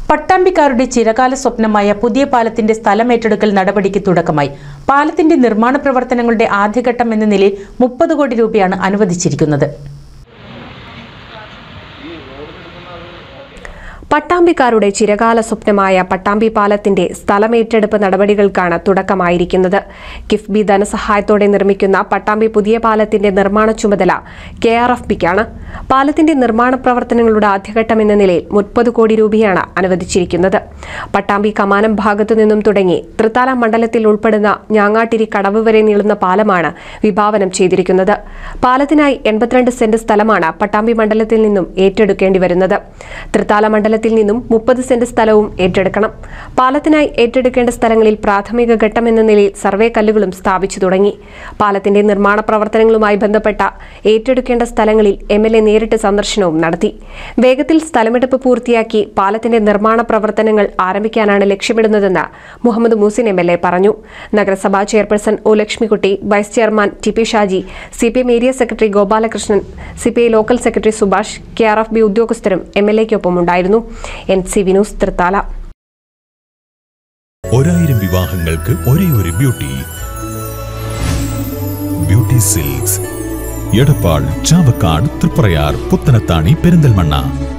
പട്ടാമ്പിക്കാരുടെ ചിരകാല സ്വപ്നമായ പുതിയ പാലത്തിന്റെ സ്ഥലമേറ്റെടുക്കൽ നടപടിക്ക് തുടക്കമായി പാലത്തിന്റെ നിർമ്മാണ പ്രവർത്തനങ്ങളുടെ ആദ്യഘട്ടം എന്ന നിലയിൽ മുപ്പത് കോടി രൂപയാണ് അനുവദിച്ചിരിക്കുന്നത് പട്ടാമ്പിക്കാരുടെ ചിരകാല സ്വപ്നമായ പട്ടാമ്പി പാലത്തിന്റെ സ്ഥലമേറ്റെടുപ്പ് നടപടികൾക്കാണ് തുടക്കമായിരിക്കുന്നത് കിഫ്ബി ധനസഹായത്തോടെ നിർമ്മിക്കുന്ന പട്ടാമ്പി പുതിയ പാലത്തിന്റെ നിർമ്മാണ ചുമതല കെ ആർ എഫ് ബിക്കാണ് പാലത്തിന്റെ നിർമ്മാണ പ്രവർത്തനങ്ങളുടെ ആദ്യഘട്ടം എന്ന നിലയിൽ മുപ്പത് കോടി രൂപയാണ് അനുവദിച്ചിരിക്കുന്നത് പട്ടാമ്പി കമാനം ഭാഗത്തു നിന്നും തുടങ്ങി തൃത്താല മണ്ഡലത്തിൽ ഉൾപ്പെടുന്ന ഞാങ്ങാട്ടിരി കടവ് വരെ നീളുന്ന പാലമാണ് വിഭാവനം ചെയ്തിരിക്കുന്നത് പാലത്തിനായി എൺപത്തിരണ്ട് സെന്റ് സ്ഥലമാണ് പട്ടാമ്പി മണ്ഡലത്തിൽ നിന്നും ഏറ്റെടുക്കേണ്ടി വരുന്നത് തൃത്താല മണ്ഡലത്തിൽ നിന്നും മുപ്പത് സെന്റ് സ്ഥലവും ഏറ്റെടുക്കണം പാലത്തിനായി ഏറ്റെടുക്കേണ്ട സ്ഥലങ്ങളിൽ പ്രാഥമിക ഘട്ടം എന്ന നിലയിൽ സർവേ കല്ലുകളും സ്ഥാപിച്ചു തുടങ്ങി പാലത്തിന്റെ നിർമ്മാണ പ്രവർത്തനങ്ങളുമായി ബന്ധപ്പെട്ട ഏറ്റെടുക്കേണ്ട സ്ഥലങ്ങളിൽ എം എൽ എ നേരിട്ട് സന്ദർശനവും നടത്തി വേഗത്തിൽ സ്ഥലമെടുപ്പ് പൂർത്തിയാക്കി പാലത്തിന്റെ നിർമ്മാണ പ്രവർത്തനങ്ങൾ ആരംഭിക്കാനാണ് ലക്ഷ്യമിടുന്നതെന്ന് Muhammed Muhsin M L A പറഞ്ഞു നഗരസഭാ chairperson O Lakshmikutty vice chairman T P Shaji C P M area secretary Gopalakrishnan C P I local secretary Subhash K R F B ഉദ്യോഗസ്ഥരും എം എൽ എക്കൊപ്പം ഉണ്ടായിരുന്നു എൻ സി വിനൂസ് തൃത്താല ഒരായിരം വിവാഹങ്ങൾക്ക് ഒരേ ഒരു beauty beauty silks Edappal Chavakkad Triprayar Puthanathani Perinthalmanna